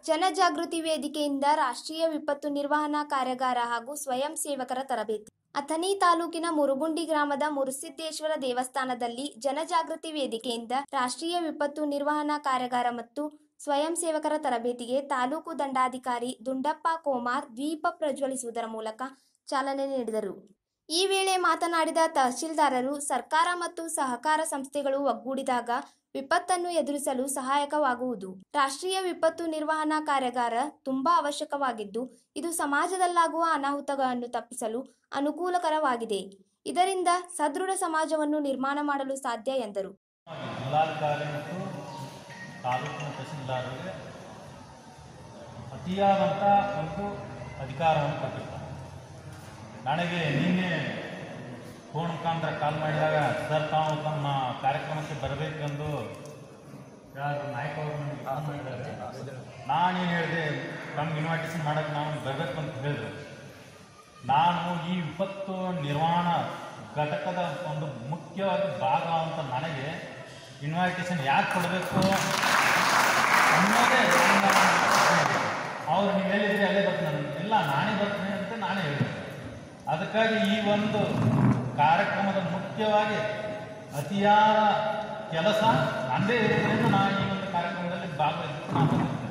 ಜನಜಾಗೃತಿ ವೇದಿಕೆಯಿಂದ ರಾಷ್ಟ್ರೀಯ ವಿಪತ್ತು ನಿರ್ವಹಣಾ ಕಾರ್ಯಾಗಾರ ಹಾಗೂ ಸ್ವಯಂ ಸೇವಕರ ತರಬೇತಿ ಅಥಣಿ ತಾಲೂಕಿನ ಮುರುಗುಂಡಿ ಗ್ರಾಮದ ಮುರುಸಿದ್ದೇಶ್ವರ ದೇವಸ್ಥಾನದಲ್ಲಿ ಜನಜಾಗೃತಿ ವೇದಿಕೆಯಿಂದ ರಾಷ್ಟ್ರೀಯ ವಿಪತ್ತು ನಿರ್ವಹಣಾ ಕಾರ್ಯಾಗಾರ ಮತ್ತು ಸ್ವಯಂ ಸೇವಕರ ತರಬೇತಿಗೆ ತಾಲೂಕು ದಂಡಾಧಿಕಾರಿ ದುಂಡಪ್ಪ ಕೋಮಾರ್ ದೀಪ ಪ್ರಜ್ವಲಿಸುವುದರ ಮೂಲಕ ಚಾಲನೆ ನೀಡಿದರು ಈ ವೇಳೆ ಮಾತನಾಡಿದ ತಹಶೀಲ್ದಾರರು ಸರ್ಕಾರ ಮತ್ತು ಸಹಕಾರ ಸಂಸ್ಥೆಗಳು ಒಗ್ಗೂಡಿದಾಗ ವಿಪತ್ತನ್ನು ಎದುರಿಸಲು ಸಹಾಯಕವಾಗುವುದು ರಾಷ್ಟ್ರೀಯ ವಿಪತ್ತು ನಿರ್ವಹಣಾ ಕಾರ್ಯಾಗಾರ ತುಂಬಾ ಅವಶ್ಯಕವಾಗಿದ್ದು ಇದು ಸಮಾಜದಲ್ಲಾಗುವ ಅನಾಹುತಗಳನ್ನು ತಪ್ಪಿಸಲು ಅನುಕೂಲಕರವಾಗಿದೆ ಇದರಿಂದ ಸದೃಢ ಸಮಾಜವನ್ನು ನಿರ್ಮಾಣ ಮಾಡಲು ಸಾಧ್ಯ ಎಂದರು ಜಿಲ್ಲಾಧಿಕಾರಿ ಮತ್ತು ತಾಲೂಕಿನ ತಹಸೀಲ್ದಾರರಿಗೆ ಅತಿಯಾದಂಥ ಒಂದು ಅಧಿಕಾರವನ್ನು ಕೊಟ್ಟಿರ್ತಾರೆ ನನಗೆ ನಿನ್ನೆ ಫೋನ್ ಮುಖಾಂತರ ಕಾಲ್ ಮಾಡಿದಾಗ ಸರ್ ತಾವು ತಮ್ಮ ಕಾರ್ಯಕ್ರಮಕ್ಕೆ ಬರಬೇಕೆಂದು ಯಾರು ನಾಯಕ ಅವರು ನನಗೆ ಕಾಲ್ ಮಾಡಿದ್ದಾರೆ ನಾನೇನು ಹೇಳಿದೆ ನಮ್ಗೆ ಇನ್ವೈಟೇಷನ್ ಮಾಡೋಕ್ಕೆ ನಾವು ಬರಬೇಕು ಅಂತ ಹೇಳಿದ್ರು ನಾನು ಈ ವಿಪತ್ತು ನಿರ್ವಹಣಾ ಘಟಕದ ಒಂದು ಮುಖ್ಯವಾಗಿ ಭಾಗ ಅಂತ ನನಗೆ ಇನ್ವೈಟೇಷನ್ ಯಾಕೆ ಕೊಡಬೇಕು ಅನ್ನೋದೇ ನನ್ನ ಒಂದು ಅವ್ರು ನೀವು ಹೇಳಿದ್ರಿ ಅಲ್ಲೇ ಬರ್ತೀನಿ ಇಲ್ಲ ನಾನೇ ಬರ್ತೀನಿ ಅಂತ ನಾನೇ ಹೇಳಿದೆ ಅದಕ್ಕಾಗಿ ಈ ಒಂದು ಕಾರ್ಯಕ್ರಮದ ಮುಖ್ಯವಾಗಿ ಅತಿಯಾದ ಕೆಲಸ ನಂದೇ ಇರೋದ್ರಿಂದ ನಾನು ಈ ಒಂದು ಕಾರ್ಯಕ್ರಮದಲ್ಲಿ ಭಾಗವಹಿಸಕ್ಕೆ ನಾನು ಬಂದಿದ್ದೇನೆ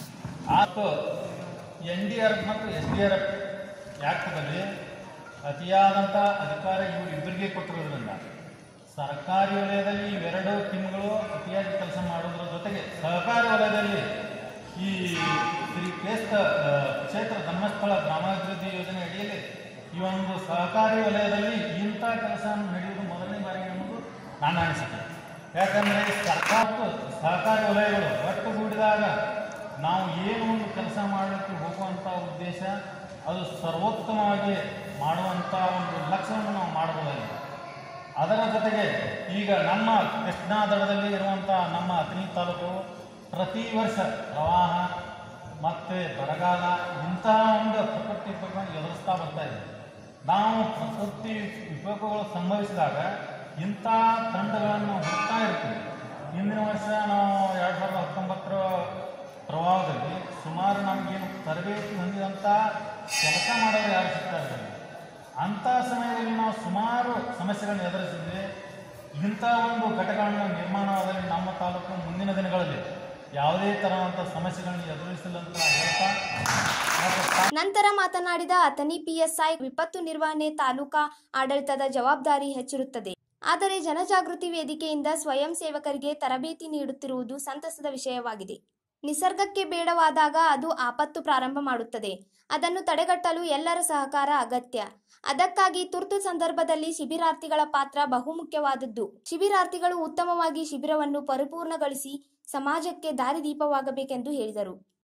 ಆತು ಎನ್ ಡಿ ಆರ್ ಎಫ್ ಮತ್ತು ಎಸ್ ಡಿ ಆರ್ ಎಫ್ ಆ್ಯಕ್ಟ್ದಲ್ಲಿ ಅತಿಯಾದಂಥ ಅಧಿಕಾರ ಇವರು ಇಬ್ಬರಿಗೆ ಕೊಟ್ಟಿರೋದ್ರಿಂದ ಸರ್ಕಾರಿ ವಲಯದಲ್ಲಿ ಇವೆರಡು ಟೀಮ್ಗಳು ಅತಿಯಾಗಿ ಕೆಲಸ ಮಾಡೋದ್ರ ಜೊತೆಗೆ ಸಹಕಾರಿ ವಲಯದಲ್ಲಿ ಈ ಶ್ರೀ ಕೇಸ್ತ ಕ್ಷೇತ್ರ ಧರ್ಮಸ್ಥಳ ಗ್ರಾಮಾಭಿವೃದ್ಧಿ ಯೋಜನೆ ಅಡಿಯಲ್ಲಿ ಈ ಒಂದು ಸಹಕಾರಿ ವಲಯದಲ್ಲಿ ಇಂಥ ಕೆಲಸ ನಡೆಯುವುದು ಮೊದಲನೇ ಬಾರಿ ಅನ್ನೋದು ನನ್ನ ಅನಿಸಿಕೆ ಯಾಕಂದರೆ ಸರ್ಕಾರ ಮತ್ತು ಸಹಕಾರಿ ವಲಯಗಳು ಒಟ್ಟುಗೂಡಿದಾಗ ನಾವು ಏನು ಒಂದು ಕೆಲಸ ಮಾಡಲಿಕ್ಕೆ ಹೋಗುವಂಥ ಉದ್ದೇಶ ಅದು ಸರ್ವೋತ್ತಮವಾಗಿ ಮಾಡುವಂಥ ಒಂದು ಲಕ್ಷ್ಯವನ್ನು ನಾವು ಮಾಡಬಹುದಾಗಿದೆ ಅದರ ಜೊತೆಗೆ ಈಗ ನಮ್ಮ ಕೃಷ್ಣಾ ದಡದಲ್ಲಿ ಇರುವಂಥ ನಮ್ಮ ಅಥಣಿ ತಾಲೂಕು ಪ್ರತಿ ವರ್ಷ ಪ್ರವಾಹ ಮತ್ತು ಬರಗಾಲ ಇಂತಹ ಒಂದು ಪ್ರಕೃತಿ ವಿಕೋಪಗಳನ್ನು ಎದುರಿಸ್ತಾ ಬರ್ತಾ ಇದೆ ನಾವು ಪ್ರಕೃತಿ ವಿಕೋಪಗಳು ಸಂಭವಿಸಿದಾಗ ಇಂಥ ತಂಡಗಳನ್ನು ಹುಡುಕ್ತಾ ಇರ್ತೀವಿ ಹಿಂದಿನ ವರ್ಷ ನಾವು ಎರಡು ಸಾವಿರದ ಹತ್ತೊಂಬತ್ತರ ಪ್ರವಾಹದಲ್ಲಿ ಸುಮಾರು ನಮಗೇನು ತರಬೇತಿ ಹೊಂದಿದಂಥ ಕೆಲಸ ಮಾಡೋರು ಯಾರು ಸಿಗ್ತಾ ಇರಲಿಲ್ಲ ಅಂಥ ಸಮಯದಲ್ಲಿ ನಾವು ಸುಮಾರು ಸಮಸ್ಯೆಗಳನ್ನು ಎದುರಿಸಿದ್ವಿ ಇಂಥ ಒಂದು ಘಟಕಗಳನ್ನು ನಿರ್ಮಾಣವಾದಲ್ಲಿ ನಮ್ಮ ತಾಲೂಕು ಮುಂದಿನ ದಿನಗಳಲ್ಲಿ ಯಾವುದೇ ತರಹಂಥ ಸಮಸ್ಯೆಗಳನ್ನು ಎದುರಿಸಿಲ್ಲ ಅಂತ ಹೇಳ್ತಾ ಮತ್ತು ತಾ- ನಂತರ ಮಾತನಾಡಿದ ಅಥಣಿ ಪಿಎಸ್ಐ ವಿಪತ್ತು ನಿರ್ವಹಣೆ ತಾಲೂಕಾ ಆಡಳಿತದ ಜವಾಬ್ದಾರಿ ಹೆಚ್ಚಿರುತ್ತದೆ ಆದರೆ ಜನಜಾಗೃತಿ ವೇದಿಕೆಯಿಂದ ಸ್ವಯಂ ಸೇವಕರಿಗೆ ತರಬೇತಿ ನೀಡುತ್ತಿರುವುದು ಸಂತಸದ ವಿಷಯವಾಗಿದೆ ನಿಸರ್ಗಕ್ಕೆ ಬೇಡವಾದಾಗ ಅದು ಆಪತ್ತು ಪ್ರಾರಂಭ ಮಾಡುತ್ತದೆ ಅದನ್ನು ತಡೆಗಟ್ಟಲು ಎಲ್ಲರ ಸಹಕಾರ ಅಗತ್ಯ ಅದಕ್ಕಾಗಿ ತುರ್ತು ಸಂದರ್ಭದಲ್ಲಿ ಶಿಬಿರಾರ್ಥಿಗಳ ಪಾತ್ರ ಬಹುಮುಖ್ಯವಾದದ್ದು ಶಿಬಿರಾರ್ಥಿಗಳು ಉತ್ತಮವಾಗಿ ಶಿಬಿರವನ್ನು ಪರಿಪೂರ್ಣಗೊಳಿಸಿ ಸಮಾಜಕ್ಕೆ ದಾರಿದೀಪವಾಗಬೇಕೆಂದು ಹೇಳಿದರು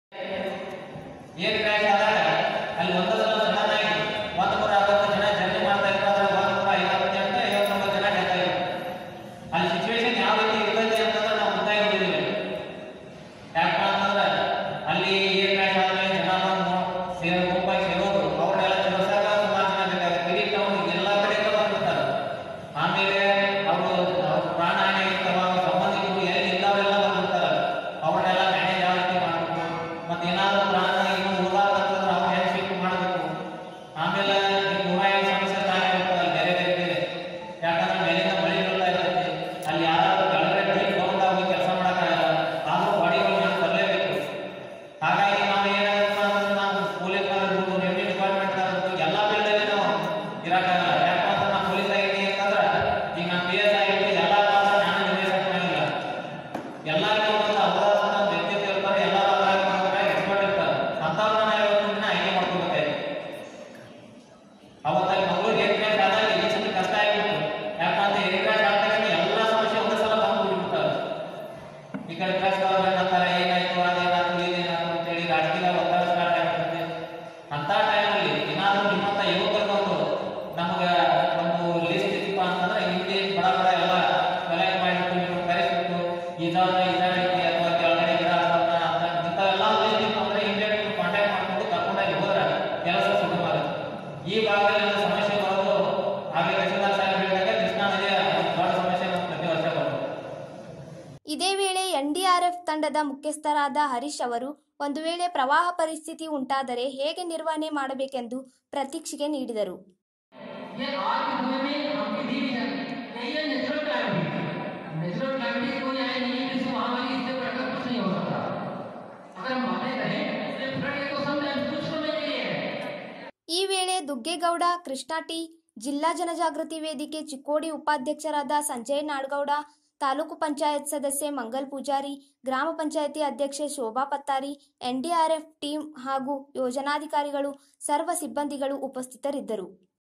ಏನ್ ಕ್ರ್ಯಾಶ್ ಆದಾಗ ಅಲ್ಲಿ ಒಂದಲ್ಲ ಸಡನ್ ಆಗಿ ಒಂದು ನೂರ ಅರವತ್ತು ಜನ ಜರ್ನಿ ಮಾಡ್ತಾ ಇರ್ತಾರೆ ಒಂದು ನೂರ ಐವತ್ತೆಂಟು ಐವತ್ತೊಂಬತ್ತು ಜನ ಡೆತ್ ಆಗಿದ್ರು ಅಲ್ಲಿ ಸಿಚುವೇಶನ್ ಯಾವ ರೀತಿ ಇರ್ತದೆ ಅಂತಂದ್ರೆ ನಾವು ಗೊತ್ತಾಗಿ ನೋಡಿದ್ದೀವಿ ಯಾಕಪ್ಪ ಅಂತಂದ್ರೆ ಅಲ್ಲಿ ಏನ್ ಕ್ರ್ಯಾಶ್ ಆದ್ಮೇಲೆ ಜನ ಬಂದು ಸೇರೋ ಗುಂಪಾಗಿ ಸೇರೋದು ಅವ್ರನ್ನೆಲ್ಲ ಚಲಿಸಾಗ ಸುಮಾರು ಜನ ಬೇಕಾಗುತ್ತೆ ಇಡೀ ಟೌನ್ ಎಲ್ಲ ಕಡೆಯಿಂದ ಬಂದಿರ್ತಾರೆ ಆಮೇಲೆ ಅವರು ಅವ್ರ ಪ್ರಾಣ ಹಾನಿ ಆಗಿರ್ತಾವ ಅವ್ರ ಸಂಬಂಧಿಕರು ಎಲ್ಲಿ ಇದ್ದವರೆಲ್ಲ ಬಂದಿರ್ತಾರೆ ಅವ್ರನ್ನೆಲ್ಲ ಮ್ಯಾನೇಜ್ ಯಾವ ರೀತಿ ಮಾಡಬೇಕು ಮತ್ತೆ ಏನಾದ್ರು ಪ್ರಾಣ ಇನ್ನೂ ಉಳಿದಾರ್ತಂದ್ರೆ ಅವ್ರು ಹೆಂಗೆ ಶಿಫ್ಟ್ ಮಾಡಬೇಕು ಆಮೇಲೆ ಈ ನೂರ ಘಟಕದ ಮುಖ್ಯಸ್ಥರಾದ ಹರೀಶ್ ಅವರು ಒಂದು ವೇಳೆ ಪ್ರವಾಹ ಪರಿಸ್ಥಿತಿ ಉಂಟಾದರೆ ಹೇಗೆ ನಿರ್ವಹಣೆ ಮಾಡಬೇಕೆಂದು ಪ್ರತೀಕ್ಷೆಗೆ ನೀಡಿದರು ये आज के समय में हमकी दी भी जाती है ये नेचुरल कैलेमिटी नेचुरल कैलेमिटी कोई आए नहीं है जिससे महामारी इससे बढ़कर कुछ नहीं हो सकता अगर हम माने रहे तो फ्लड ये तो समटाइम्स कुछ समय के लिए है ಈ ವೇಳೆ ದುಗ್ಗೇಗೌಡ ಕೃಷ್ಣ ಟಿ ಜಿಲ್ಲಾ ಜನಜಾಗೃತಿ ವೇದಿಕೆ ಚಿಕ್ಕೋಡಿ ಉಪಾಧ್ಯಕ್ಷರಾದ ಸಂಜಯ್ ನಾಡಗೌಡ ತಾಲೂಕು ಪಂಚಾಯತ್ ಸದಸ್ಯೆ ಮಂಗಲ್ ಪೂಜಾರಿ ಗ್ರಾಮ ಪಂಚಾಯತಿ ಅಧ್ಯಕ್ಷೆ ಶೋಭಾ ಪತ್ತಾರಿ ಎನ್ಡಿಆರ್ಎಫ್ ಟೀಮ್ ಹಾಗೂ ಯೋಜನಾಧಿಕಾರಿಗಳು ಸರ್ವ ಸಿಬ್ಬಂದಿಗಳು ಉಪಸ್ಥಿತರಿದ್ದರು